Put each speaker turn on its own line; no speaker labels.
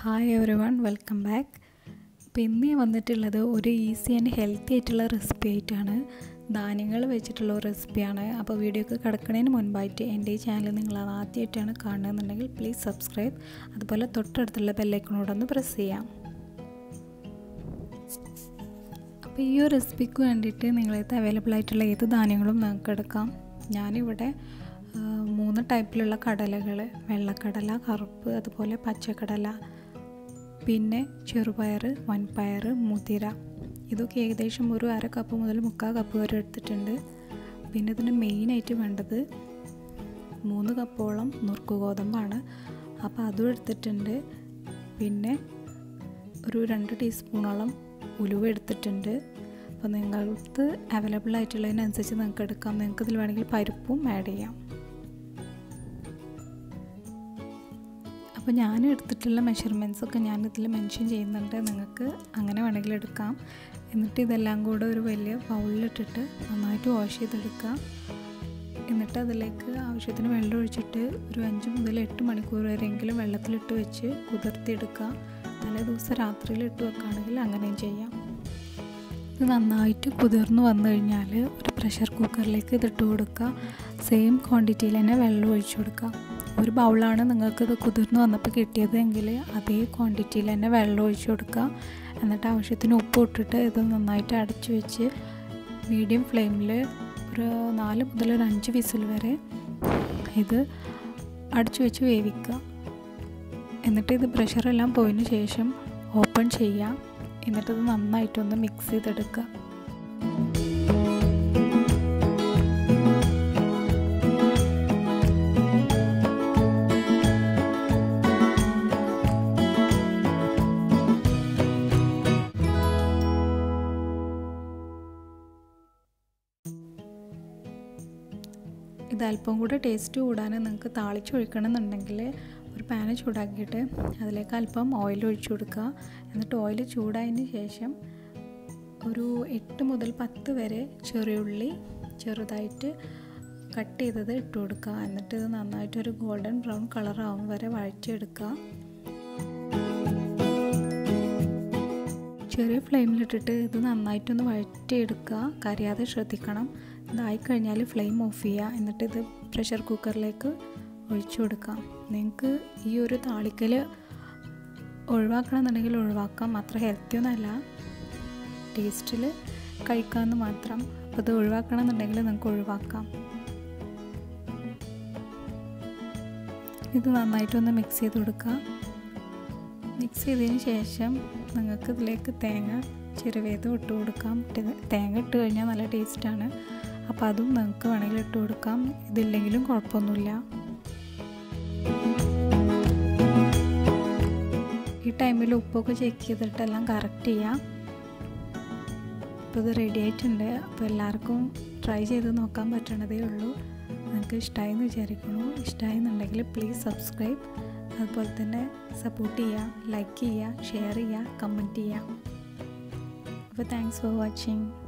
hi everyone welcome back അപ്പോൾ ഇന്ന് ഞാൻ വന്നിട്ടുള്ളത് ഒരു ഈസി ആൻഡ് ഹെൽത്തി ആയിട്ടുള്ള റെസിപ്പി ആയിട്ടാണ് ധാന്യങ്ങൾ വെച്ചിട്ടുള്ള ഒരു റെസിപ്പിയാണ് അപ്പോൾ വീഡിയോക്ക് കിടക്കുന്നതിന് മുൻപായിട്ട് എൻ്റെ ഈ ചാനൽ നിങ്ങൾ ആദ്യമായിട്ടാണ് കാണുന്നതെന്നുണ്ടെങ്കിൽ പ്ലീസ് സബ്സ്ക്രൈബ് അതുപോലെ തൊട്ടടുത്തുള്ള ബെല്ലൈക്കണോടൊന്ന് പ്രസ് ചെയ്യാം അപ്പോൾ ഈ ഒരു റെസിപ്പിക്ക് വേണ്ടിയിട്ട് നിങ്ങളത് അവൈലബിൾ ആയിട്ടുള്ള ഏത് ധാന്യങ്ങളും നമുക്ക് എടുക്കാം ഞാനിവിടെ മൂന്ന് ടൈപ്പിലുള്ള കടലകൾ വെള്ളക്കടല കറുപ്പ് അതുപോലെ പച്ചക്കടല പിന്നെ ചെറുപയർ വൻപയർ മുതിര ഇതൊക്കെ ഏകദേശം ഒരു അര കപ്പ് മുതൽ മുക്കാൽ കപ്പ് വരെ എടുത്തിട്ടുണ്ട് പിന്നെ ഇതിന് മെയിനായിട്ട് വേണ്ടത് മൂന്ന് കപ്പോളം നുറുക്ക് ഗോതമ്പാണ് അപ്പോൾ അതും എടുത്തിട്ടുണ്ട് പിന്നെ ഒരു രണ്ട് ടീസ്പൂണോളം ഉലുവ എടുത്തിട്ടുണ്ട് അപ്പോൾ നിങ്ങൾക്ക് അവൈലബിൾ ആയിട്ടുള്ളതിനനുസരിച്ച് നിങ്ങൾക്ക് എടുക്കാം നിങ്ങൾക്ക് ഇതിൽ വേണമെങ്കിൽ പരിപ്പും ആഡ് ചെയ്യാം അപ്പോൾ ഞാൻ എടുത്തിട്ടുള്ള മെഷർമെൻറ്റ്സ് ഒക്കെ ഞാൻ ഇതിൽ മെൻഷൻ ചെയ്യുന്നുണ്ട് നിങ്ങൾക്ക് അങ്ങനെ വേണമെങ്കിൽ എടുക്കാം എന്നിട്ട് ഇതെല്ലാം കൂടെ ഒരു വലിയ ബൗളിലിട്ടിട്ട് നന്നായിട്ട് വാഷ് ചെയ്തെടുക്കുക എന്നിട്ട് അതിലേക്ക് ആവശ്യത്തിന് വെള്ളം ഒഴിച്ചിട്ട് ഒരു അഞ്ച് മുതൽ എട്ട് മണിക്കൂർ വരെയെങ്കിലും വെള്ളത്തിലിട്ട് വെച്ച് കുതിർത്തിയെടുക്കുക തലേ ദിവസം രാത്രിയിൽ ഇട്ട് വെക്കുകയാണെങ്കിൽ അങ്ങനെയും ചെയ്യാം ഇത് നന്നായിട്ട് കുതിർന്ന് വന്നു കഴിഞ്ഞാൽ ഒരു പ്രഷർ കുക്കറിലേക്ക് ഇതിട്ട് കൊടുക്കുക സെയിം ക്വാണ്ടിറ്റിയിൽ തന്നെ വെള്ളം ഒഴിച്ചു കൊടുക്കുക ഒരു ബൗളാണ് നിങ്ങൾക്കിത് കുതിർന്ന് വന്നപ്പോൾ കിട്ടിയത് എങ്കിൽ അതേ ക്വാണ്ടിറ്റിയിൽ തന്നെ വെള്ളം ഒഴിച്ചു കൊടുക്കുക എന്നിട്ട് ആവശ്യത്തിന് ഉപ്പ് ഇട്ടിട്ട് ഇത് നന്നായിട്ട് അടച്ചു വെച്ച് മീഡിയം ഫ്ലെയിമിൽ ഒരു നാല് മുതൽ ഒരു അഞ്ച് വിസിൽ വരെ ഇത് അടച്ചു വെച്ച് വേവിക്കുക എന്നിട്ട് ഇത് പ്രഷറെല്ലാം പോയതിന് ശേഷം ഓപ്പൺ ചെയ്യുക എന്നിട്ടത് നന്നായിട്ടൊന്ന് മിക്സ് ചെയ്തെടുക്കുക ഇത് അല്പം കൂടെ ടേസ്റ്റ് കൂടാൻ നിങ്ങൾക്ക് താളിച്ചൊഴിക്കണം എന്നുണ്ടെങ്കിൽ ഒരു പാന് ചൂടാക്കിയിട്ട് അതിലേക്ക് അല്പം ഓയിൽ ഒഴിച്ചു കൊടുക്കുക എന്നിട്ട് ഓയിൽ ചൂടായതിന് ശേഷം ഒരു എട്ട് മുതൽ പത്ത് വരെ ചെറിയുള്ളി ചെറുതായിട്ട് കട്ട് ചെയ്തത് ഇട്ട് കൊടുക്കുക എന്നിട്ട് ഇത് നന്നായിട്ട് ഒരു ഗോൾഡൻ ബ്രൗൺ കളറാവും വരെ വഴറ്റിയെടുക്കുക ചെറിയ ഫ്ലെയിമിലിട്ടിട്ട് ഇത് നന്നായിട്ടൊന്ന് വഴറ്റിയെടുക്കുക കരിയാതെ ശ്രദ്ധിക്കണം ഇതായി കഴിഞ്ഞാൽ ഫ്ലെയിം ഓഫ് ചെയ്യുക എന്നിട്ട് ഇത് പ്രഷർ കുക്കറിലേക്ക് ഒഴിച്ചു കൊടുക്കാം നിങ്ങൾക്ക് ഈ ഒരു താളിക്കൽ ഒഴിവാക്കണമെന്നുണ്ടെങ്കിൽ ഒഴിവാക്കാം അത്ര ഹെൽത്തി ഒന്നുമല്ല ടേസ്റ്റിൽ കഴിക്കാമെന്ന് മാത്രം അപ്പോൾ ഇത് ഒഴിവാക്കണമെന്നുണ്ടെങ്കിൽ നിങ്ങൾക്ക് ഒഴിവാക്കാം ഇത് നന്നായിട്ടൊന്ന് മിക്സ് ചെയ്ത് കൊടുക്കുക മിക്സ് ചെയ്തതിന് ശേഷം നിങ്ങൾക്ക് ഇതിലേക്ക് തേങ്ങ ചെറുവേത് ഇട്ട് കൊടുക്കാം തേങ്ങ ഇട്ട് കഴിഞ്ഞാൽ നല്ല ടേസ്റ്റാണ് അപ്പോൾ അതും നിങ്ങൾക്ക് വേണമെങ്കിൽ ഇട്ട് കൊടുക്കാം ഇതില്ലെങ്കിലും കുഴപ്പമൊന്നുമില്ല ഈ ടൈമിൽ ഉപ്പൊക്കെ ചെക്ക് ചെയ്തിട്ടെല്ലാം കറക്റ്റ് ചെയ്യാം ഇപ്പോൾ ഇത് റെഡി ആയിട്ടുണ്ട് അപ്പോൾ എല്ലാവർക്കും ട്രൈ ചെയ്ത് നോക്കാൻ പറ്റണതേ ഉള്ളൂ നിങ്ങൾക്ക് ഇഷ്ടമായി എന്ന് വിചാരിക്കുന്നു ഇഷ്ടമായി എന്നുണ്ടെങ്കിൽ പ്ലീസ് സബ്സ്ക്രൈബ് അതുപോലെ തന്നെ സപ്പോർട്ട് ചെയ്യുക ലൈക്ക് ചെയ്യുക ഷെയർ ചെയ്യുക കമൻറ്റ് ചെയ്യുക അപ്പോൾ താങ്ക്സ് ഫോർ വാച്ചിങ്